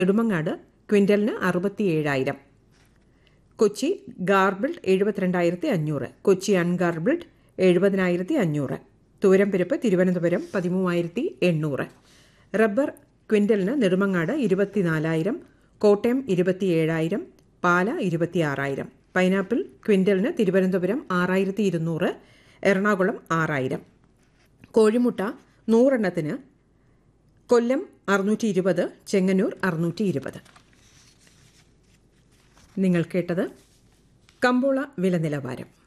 നെടുമങ്ങാട് ക്വിൻ്റലിന് അറുപത്തിയേഴായിരം കൊച്ചി ഗാർബിൾഡ് എഴുപത്തിരണ്ടായിരത്തി അഞ്ഞൂറ് കൊച്ചി അൺഗാർബിൾഡ് എഴുപതിനായിരത്തി അഞ്ഞൂറ് തൂരംപരിപ്പ് തിരുവനന്തപുരം പതിമൂവായിരത്തി എണ്ണൂറ് റബ്ബർ ക്വിൻ്റലിന് നെടുമങ്ങാട് ഇരുപത്തിനാലായിരം കോട്ടയം ഇരുപത്തിയേഴായിരം പാല ഇരുപത്തിയാറായിരം പൈനാപ്പിൾ ക്വിൻ്റലിന് തിരുവനന്തപുരം ആറായിരത്തി ഇരുന്നൂറ് എറണാകുളം ആറായിരം കോഴിമുട്ട നൂറെണ്ണത്തിന് കൊല്ലം അറുന്നൂറ്റി ഇരുപത് ചെങ്ങന്നൂർ അറുന്നൂറ്റി ഇരുപത് നിങ്ങൾ കേട്ടത് കമ്പോള വില നിലവാരം